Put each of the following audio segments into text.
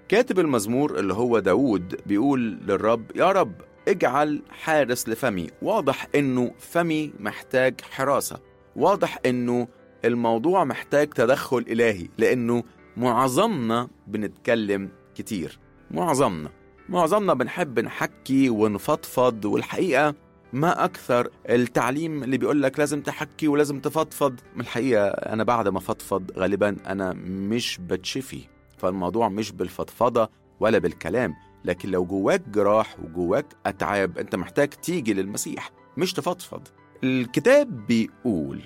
كاتب المزمور اللي هو داود بيقول للرب يا رب اجعل حارس لفمي واضح انه فمي محتاج حراسة واضح انه الموضوع محتاج تدخل إلهي لأنه معظمنا بنتكلم كتير معظمنا معظمنا بنحب نحكي ونفضفض والحقيقة ما أكثر التعليم اللي بيقول لك لازم تحكي ولازم تفضفض من الحقيقة أنا بعد ما فضفض غالبا أنا مش بتشفي فالموضوع مش بالفضفضة ولا بالكلام لكن لو جواك جراح وجواك أتعاب أنت محتاج تيجي للمسيح مش تفضفض الكتاب بيقول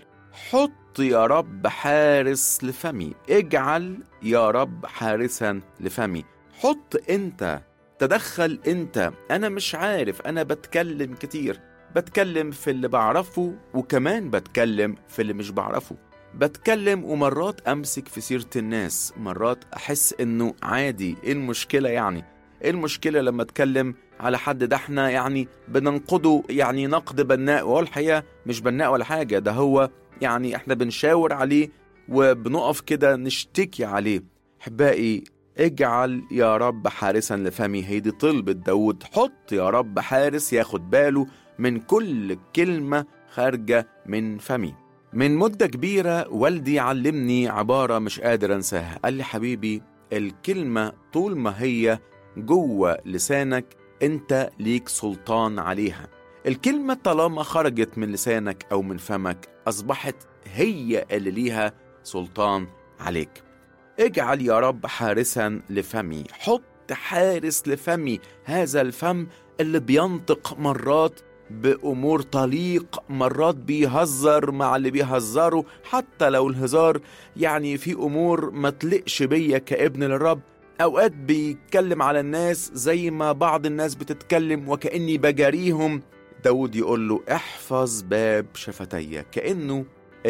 حط يا رب حارس لفمي اجعل يا رب حارسا لفمي حط انت تدخل انت انا مش عارف انا بتكلم كتير بتكلم في اللي بعرفه وكمان بتكلم في اللي مش بعرفه بتكلم ومرات امسك في سيرة الناس مرات احس انه عادي ايه المشكلة يعني ايه المشكلة لما اتكلم على حد ده احنا يعني بننقده يعني نقد بناء وهو الحقيقة مش بناء ولا حاجة ده هو يعني احنا بنشاور عليه وبنقف كده نشتكي عليه احبائي اجعل يا رب حارسا لفمي هي دي طلبة داود حط يا رب حارس ياخد باله من كل كلمة خارجة من فمي من مدة كبيرة والدي علمني عبارة مش قادر انساها قال لي حبيبي الكلمة طول ما هي جوه لسانك انت ليك سلطان عليها الكلمة طالما خرجت من لسانك أو من فمك أصبحت هي اللي ليها سلطان عليك اجعل يا رب حارسا لفمي حط حارس لفمي هذا الفم اللي بينطق مرات بأمور طليق مرات بيهزر مع اللي بيهزروا حتى لو الهزار يعني في أمور ما تلقش بيا كابن للرب أوقات بيتكلم على الناس زي ما بعض الناس بتتكلم وكأني بجاريهم داود يقول له احفظ باب شفتي كأنه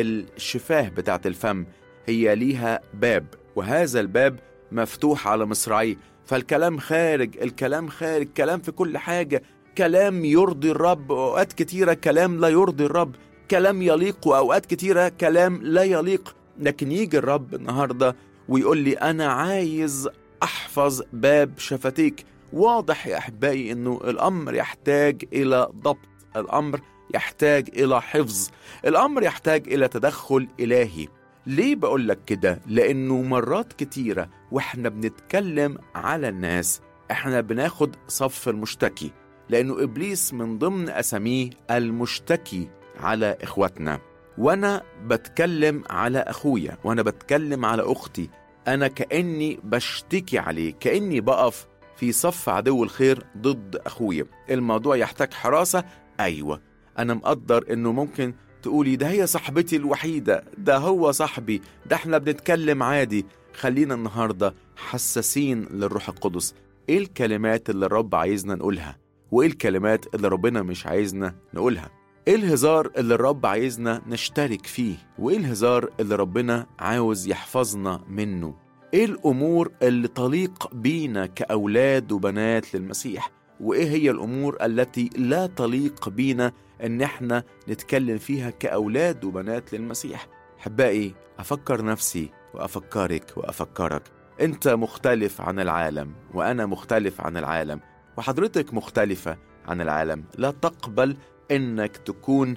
الشفاه بتاعت الفم هي ليها باب وهذا الباب مفتوح على مصراعيه فالكلام خارج الكلام خارج كلام في كل حاجة كلام يرضي الرب وأوقات كتيرة كلام لا يرضي الرب كلام يليق وأوقات كتيرة كلام لا يليق لكن يجي الرب النهاردة ويقول لي أنا عايز أحفظ باب شفتيك واضح يا أحبائي أنه الأمر يحتاج إلى ضبط الأمر يحتاج إلى حفظ الأمر يحتاج إلى تدخل إلهي ليه بقول لك كده؟ لأنه مرات كتيرة وإحنا بنتكلم على الناس إحنا بناخد صف المشتكي لأنه إبليس من ضمن أساميه المشتكي على إخواتنا وأنا بتكلم على أخويا وأنا بتكلم على أختي أنا كأني بشتكي عليه كأني بقف في صف عدو الخير ضد أخويا الموضوع يحتاج حراسة أيوة أنا مقدر إنه ممكن تقولي ده هي صاحبتي الوحيدة ده هو صاحبي ده احنا بنتكلم عادي خلينا النهاردة حساسين للروح القدس ايه الكلمات اللي الرب عايزنا نقولها وايه الكلمات اللي ربنا مش عايزنا نقولها ايه الهزار اللي الرب عايزنا نشترك فيه وايه الهزار اللي ربنا عاوز يحفظنا منه ايه الامور اللي تليق بينا كاولاد وبنات للمسيح وايه هي الامور التي لا تليق بينا ان احنا نتكلم فيها كاولاد وبنات للمسيح احبائي افكر نفسي وافكرك وافكرك انت مختلف عن العالم وانا مختلف عن العالم وحضرتك مختلفه عن العالم لا تقبل انك تكون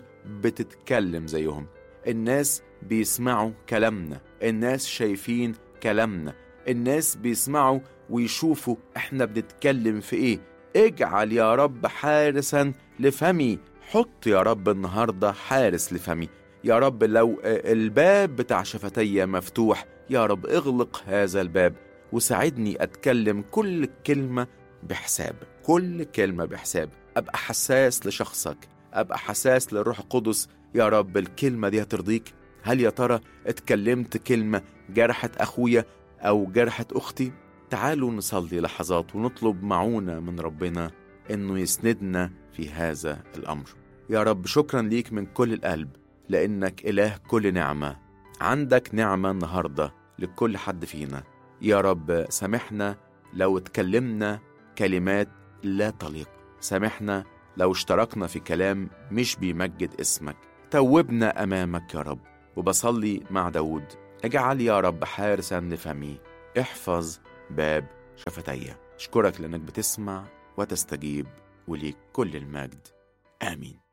بتتكلم زيهم الناس بيسمعوا كلامنا الناس شايفين كلامنا الناس بيسمعوا ويشوفوا احنا بنتكلم في ايه اجعل يا رب حارسا لفمي حط يا رب النهاردة حارس لفمي يا رب لو الباب بتاع شفتي مفتوح يا رب اغلق هذا الباب وساعدني أتكلم كل كلمة بحساب كل كلمة بحساب أبقى حساس لشخصك أبقى حساس للروح القدس يا رب الكلمة دي هترضيك هل يا ترى اتكلمت كلمة جرحت أخويا أو جرحت أختي تعالوا نصلي لحظات ونطلب معونة من ربنا إنه يسندنا في هذا الأمر يا رب شكرا ليك من كل القلب لأنك إله كل نعمة عندك نعمة النهاردة لكل حد فينا يا رب سامحنا لو اتكلمنا كلمات لا تليق سامحنا لو اشتركنا في كلام مش بيمجد اسمك توبنا أمامك يا رب وبصلي مع داود اجعل يا رب حارسا لفمي احفظ باب شفتي أشكرك لأنك بتسمع وتستجيب وليك كل المجد آمين